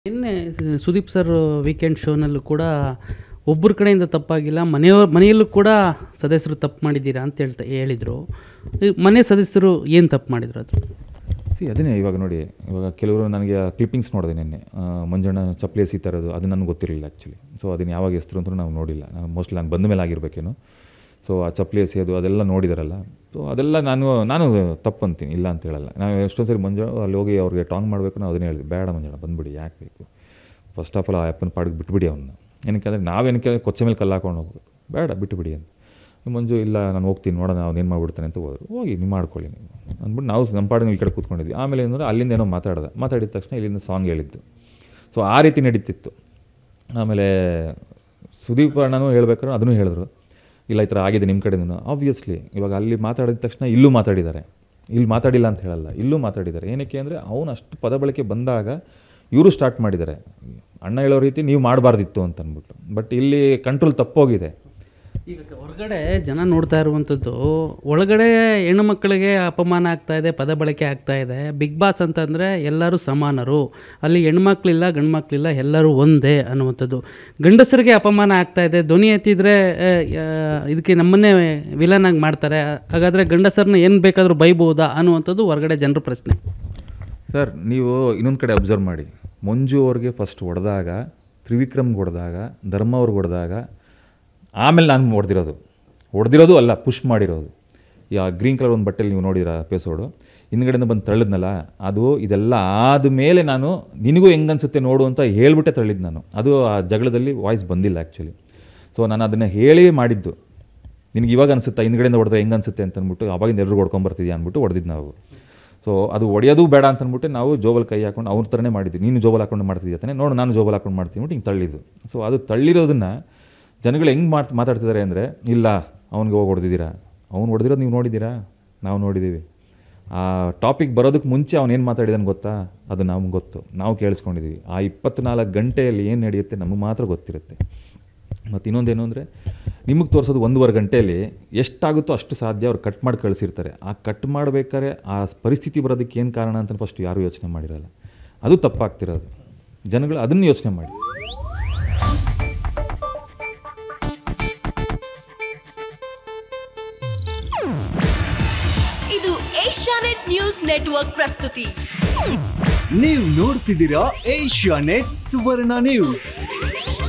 ನಿನ್ನೆ Sudeep sir weekend ಶೋನಲ್ಲೂ ಕೂಡ ಒಬ್ಬರ ಕಡೆಯಿಂದ ತಪ್ಪಾಗಿಲ್ಲ ಮನೆಯವ್ರ ಮನೆಯಲ್ಲೂ ಕೂಡ ಸದಸ್ಯರು ತಪ್ಪು ಮಾಡಿದ್ದೀರಾ ಅಂತ ಹೇಳ್ತಾ ಹೇಳಿದರು ಮನೆ ಸದಸ್ಯರು ಏನು ತಪ್ಪು ಮಾಡಿದ್ರು ಅದು ಸಿ ಅದನ್ನೇ ಇವಾಗ ನೋಡಿ ಇವಾಗ ಕೆಲವರು ನನಗೆ ಕ್ಲಿಪ್ಪಿಂಗ್ಸ್ ನೋಡಿದೆ ನಿನ್ನೆ ಆ, ಮಂಜಣ್ಣ ಚಪ್ಪಲಿ ಎಸಿತಾ ಇರೋದು ಅದು ನನಗೆ ಗೊತ್ತಿರಲಿಲ್ಲ ಆ್ಯಕ್ಚುಲಿ ಸೊ ಅದನ್ನು ಯಾವಾಗ ಎಸ್ತರು ಅಂತ ನಾವು ನೋಡಿಲ್ಲ ನಾನು ಮೋಸ್ಟ್ಲಿ ನಾನು ಬಂದ ಮೇಲೆ ಆಗಿರಬೇಕೇನೋ ಸೊ ಆ ಚಪ್ಪಲಿ ಎಸೆಯೋದು ಅದೆಲ್ಲ ನೋಡಿದಾರಲ್ಲ ಸೊ ಅದೆಲ್ಲ ನಾನು ನಾನು ತಪ್ಪು ಅಂತೀನಿ ಇಲ್ಲ ಅಂತ ಹೇಳಲ್ಲ ನಾವು ಎಷ್ಟೊಂದು ಸರಿ ಮಂಜ ಅಲ್ಲಿ ಹೋಗಿ ಅವ್ರಿಗೆ ಟಾಂಗ್ ಮಾಡಬೇಕು ನಾವು ಅದನ್ನೇ ಹೇಳಿದ್ವಿ ಬೇಡ ಮಂಜಣ್ಣ ಬಂದ್ಬಿಡಿ ಯಾಕೆ ಬೇಕು ಫಸ್ಟ್ ಆಫ್ ಆಲ್ ಆ ಅಪ್ಪನ ಪಾಡಿಗೆ ಬಿಟ್ಬಿಡಿ ಅವನ್ನ ಏನಕ್ಕೆ ಅಂದರೆ ನಾವೇನಕ್ಕೆ ಕೊಚ್ಚೆ ಮೇಲೆ ಕಲ್ಲು ಹಾಕೊಂಡು ಹೋಗ್ಬೇಕು ಬೇಡ ಬಿಟ್ಟುಬಿಡಿ ಅಂತ ಮಂಜು ಇಲ್ಲ ನಾನು ಹೋಗ್ತೀನಿ ನೋಡೋಣ ಅವ್ನು ಏನು ಮಾಡ್ಬಿಡ್ತಾನೆ ಅಂತ ಹೋದ್ರು ಹೋಗಿ ನೀವು ಮಾಡ್ಕೊಳ್ಳಿ ನೀವು ಅಂದ್ಬಿಟ್ಟು ನಾವು ನಮ್ಮ ಪಾಡಿಗೆ ಈ ಕಡೆ ಕೂತ್ಕೊಂಡಿದ್ವಿ ಆಮೇಲೆ ಏನಂದ್ರೆ ಅಲ್ಲಿಂದ ಏನೋ ಮಾತಾಡ್ದೆ ಮಾತಾಡಿದ ತಕ್ಷಣ ಇಲ್ಲಿಂದ ಸಾಂಗ್ ಹೇಳಿದ್ದು ಸೊ ಆ ರೀತಿ ನಡೀತಿತ್ತು ಆಮೇಲೆ ಸುದೀಪ್ ಅಣ್ಣನೂ ಹೇಳ್ಬೇಕಾದ್ರೆ ಅದನ್ನು ಹೇಳಿದ್ರು ಇಲ್ಲ ಈ ಥರ ಆಗಿದೆ ನಿಮ್ಮ ಕಡೆನೂ ಆಬ್ವಿಯಸ್ಲಿ ಇವಾಗ ಅಲ್ಲಿ ಮಾತಾಡಿದ ತಕ್ಷಣ ಇಲ್ಲೂ ಮಾತಾಡಿದ್ದಾರೆ ಇಲ್ಲಿ ಮಾತಾಡಿಲ್ಲ ಅಂತ ಹೇಳಲ್ಲ ಇಲ್ಲೂ ಮಾತಾಡಿದ್ದಾರೆ ಏನಕ್ಕೆ ಅಂದರೆ ಅವನು ಅಷ್ಟು ಪದ ಬಳಕೆ ಬಂದಾಗ ಇವರು ಸ್ಟಾರ್ಟ್ ಮಾಡಿದ್ದಾರೆ ಅಣ್ಣ ಹೇಳೋ ರೀತಿ ನೀವು ಮಾಡಬಾರ್ದಿತ್ತು ಅಂತ ಅಂದ್ಬಿಟ್ಟು ಬಟ್ ಇಲ್ಲಿ ಕಂಟ್ರೋಲ್ ತಪ್ಪೋಗಿದೆ ಈಗ ಹೊರಗಡೆ ಜನ ನೋಡ್ತಾ ಇರುವಂಥದ್ದು ಒಳಗಡೆ ಹೆಣ್ಣು ಮಕ್ಕಳಿಗೆ ಅಪಮಾನ ಆಗ್ತಾ ಇದೆ ಪದ ಬಳಕೆ ಆಗ್ತಾ ಇದೆ ಬಿಗ್ ಬಾಸ್ ಅಂತಂದರೆ ಎಲ್ಲರೂ ಸಮಾನರು ಅಲ್ಲಿ ಹೆಣ್ಮಕ್ಳಿಲ್ಲ ಗಂಡು ಮಕ್ಕಳಿಲ್ಲ ಎಲ್ಲರೂ ಒಂದೇ ಅನ್ನುವಂಥದ್ದು ಗಂಡಸರಿಗೆ ಅಪಮಾನ ಆಗ್ತಾ ಇದೆ ಧ್ವನಿ ಎತ್ತಿದ್ರೆ ಆ, ಆ, ಇದಕ್ಕೆ ನಮ್ಮನ್ನೇ ವಿಲನ್ ಆಗಿ ಮಾಡ್ತಾರೆ ಹಾಗಾದರೆ ಗಂಡಸರನ್ನ ಏನು ಬೇಕಾದರೂ ಬೈಬಹುದಾ ಅನ್ನುವಂಥದ್ದು ಹೊರಗಡೆ ಜನರ ಪ್ರಶ್ನೆ ಸರ್ ನೀವು ಇನ್ನೊಂದು ಕಡೆ ಅಬ್ಸರ್ವ್ ಮಾಡಿ ಮಂಜು ಅವ್ರಿಗೆ ಫಸ್ಟ್ ಹೊಡೆದಾಗ ತ್ರಿವಿಕ್ರಮ್ಗೆ ಹೊಡೆದಾಗ ಧರ್ಮ ಅವ್ರಿಗೆ ಹೊಡೆದಾಗ ಆಮೇಲೆ ನಾನು ಹೊಡೆದಿರೋದು ಹೊಡೆದಿರೋದು ಅಲ್ಲ ಪುಷ್ ಮಾಡಿರೋದು ಯಾ ಗ್ರೀನ್ ಕಲರ್ ಒಂದು ಬಟ್ಟೆಲಿ ನೀವು ನೋಡಿರ ಎಪಿಸೋಡು ಹಿಂದ್ಗಡೆಯಿಂದ ಬಂದು ತಳ್ಳಿದ್ನಲ್ಲ ಅದು ಇದೆಲ್ಲ ಆದಮೇಲೆ ನಾನು ನಿನಗೂ ಹೆಂಗನ್ಸುತ್ತೆ ನೋಡು ಅಂತ ಹೇಳ್ಬಿಟ್ಟೆ ತಳ್ಳಿದ್ದು ನಾನು ಅದು ಆ ಜಗಳದಲ್ಲಿ ವಾಯ್ಸ್ ಬಂದಿಲ್ಲ ಆ್ಯಕ್ಚುಲಿ ಸೊ ನಾನು ಅದನ್ನು ಹೇಳಿ ಮಾಡಿದ್ದು ನಿನಗೆ ಇವಾಗ ಅನಿಸುತ್ತಾ ಹಿಂದ್ಗಡೆಯಿಂದ ಹೊಡೆದ್ರೆ ಹೆಂಗೆ ಅನಿಸುತ್ತೆ ಅಂತ ಅಂದ್ಬಿಟ್ಟು ಅವಾಗಿಂದ ಎಲ್ಲರೂ ಹೊಡ್ಕೊಂಬರ್ತಿದ್ಯಾ ಅಂದ್ಬಿಟ್ಟು ಹೊಡೆದಿದ್ದು ನಾವು ಸೊ ಅದು ಹೊಡೆಯೋದು ಬೇಡ ಅಂತ ಅಂದ್ಬಿಟ್ಟು ನಾವು ಜೋಬಲ್ ಕೈ ಹಾಕೊಂಡು ಅವ್ರ ಥರನೇ ಮಾಡಿದ್ವಿ ನೀನು ಜೋಬಲ್ ಹಾಕೊಂಡು ಮಾಡ್ತಿದ್ಯಾ ತಾನೆ ನೋಡು ನಾನು ಜೋಬಲ್ ಹಾಕೊಂಡು ಮಾಡ್ತೀನಿ ಅಂದ್ಬಿಟ್ಟು ಹಿಂಗೆ ತಳ್ಳಿದ್ದು ಸೊ ಅದು ತಳ್ಳಿರೋದನ್ನು ಜನಗಳು ಹೆಂಗೆ ಮಾತ್ ಮಾತಾಡ್ತಿದ್ದಾರೆ ಅಂದರೆ ಇಲ್ಲ ಅವ್ನಿಗೆ ಹೋಗಿ ಹೊಡೆದಿದ್ದೀರಾ ಅವ್ನು ಹೊಡೆದಿರೋದು ನೀವು ನೋಡಿದ್ದೀರಾ ನಾವು ನೋಡಿದ್ದೀವಿ ಆ ಟಾಪಿಕ್ ಬರೋದಕ್ಕೆ ಮುಂಚೆ ಅವನೇನು ಮಾತಾಡಿದಾನೆ ಗೊತ್ತಾ ಅದು ನಮ್ಗೆ ಗೊತ್ತು ನಾವು ಕೇಳಿಸ್ಕೊಂಡಿದ್ದೀವಿ ಆ ಇಪ್ಪತ್ನಾಲ್ಕು ಗಂಟೆಯಲ್ಲಿ ಏನು ನಡೆಯುತ್ತೆ ನಮಗೆ ಮಾತ್ರ ಗೊತ್ತಿರುತ್ತೆ ಮತ್ತು ಇನ್ನೊಂದೇನು ಅಂದರೆ ನಿಮಗೆ ತೋರಿಸೋದು ಒಂದೂವರೆ ಗಂಟೆಯಲ್ಲಿ ಎಷ್ಟಾಗುತ್ತೋ ಅಷ್ಟು ಸಾಧ್ಯ ಅವ್ರು ಕಟ್ ಮಾಡಿ ಕಳಿಸಿರ್ತಾರೆ ಆ ಕಟ್ ಮಾಡಬೇಕಾದ್ರೆ ಆ ಪರಿಸ್ಥಿತಿ ಬರೋದಕ್ಕೆ ಏನು ಕಾರಣ ಅಂತ ಫಸ್ಟ್ ಯಾರೂ ಯೋಚನೆ ಮಾಡಿರಲ್ಲ ಅದು ತಪ್ಪಾಗ್ತಿರೋದು ಜನಗಳು ಅದನ್ನು ಯೋಚನೆ ಮಾಡಿ ಇದು ಏಷ್ಯಾನೆಟ್ ನ್ಯೂಸ್ ನೆಟ್ವರ್ಕ್ ಪ್ರಸ್ತುತಿ ನೀವು ನೋಡ್ತಿದ್ದೀರಾ ಏಷ್ಯಾ ನೆಟ್ ಸುವರ್ಣ ನ್ಯೂಸ್